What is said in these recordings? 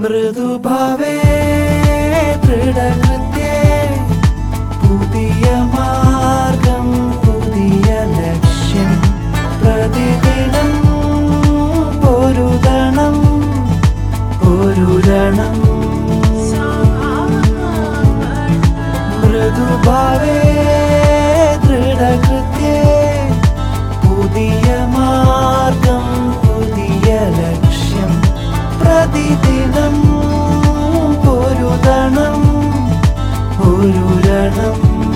മൃദുഭവേ ദൃഢകൃത്യേ പുതിയ മാർഗം പുതിയ ലക്ഷ്യം പ്രതിദിനം പൊരുതണം പൊരുതണം മൃദുഭാവേ ദൃഢകൃത്യേ പുതിയ മാർഗം പുതിയ ലക്ഷ്യം പ്രതിദിനം പൊരുതണം പൊരുരണം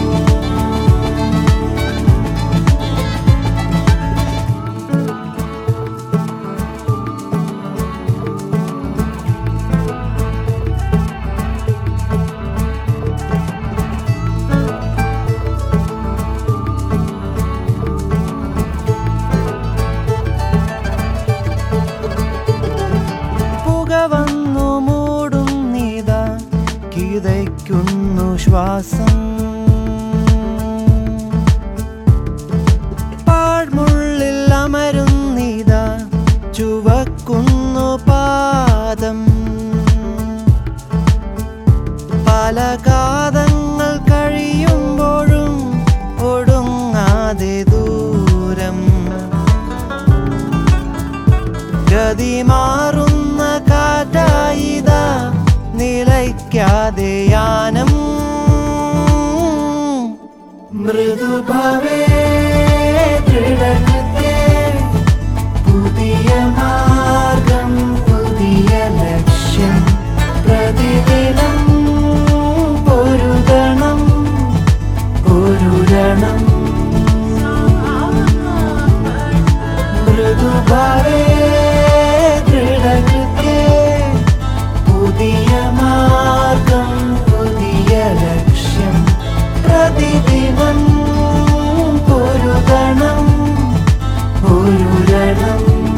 പുക വന്നു മൂടും നീതാ കിതയ്ക്കുന്നു ശ്വാസം പാഴ്മുള്ളിൽ അമരും നീതാ ചുവക്കുന്നു പാദം പല കാതങ്ങൾ കഴിയുമ്പോഴും ഒടുങ്ങാതെ ദൂരം ഗതി മാറുന്ന കാറ്റായിത നിലയ്ക്കാതെ യാനം മൃദുഭവേ ദൃഢകൃത്യേ പുതിയ മാർഗം പുതിയ ലക്ഷ്യം പ്രതിദിനം പൊരുതണം പൊരുരണം മൃദുഭാവേ ദൃഢകൃത്യേ പുതിയ മാർഗം പുതിയ ലക്ഷ്യം പ്രതിദിനം പൊരുതണം പൊരുരണം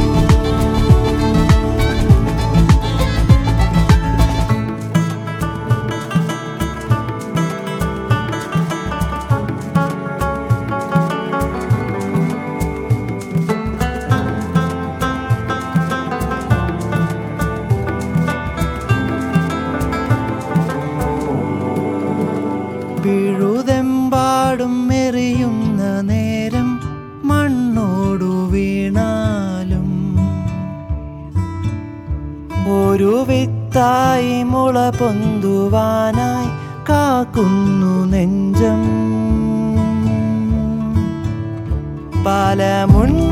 പിഴുതെമ്പാടും എറിയുന്ന നേരം മണ്ണോടു വീണാലും ഒരു വിത്തായി മുള പൊന്തുവാനായി കാക്കുന്നു നെഞ്ചം പല മുൻ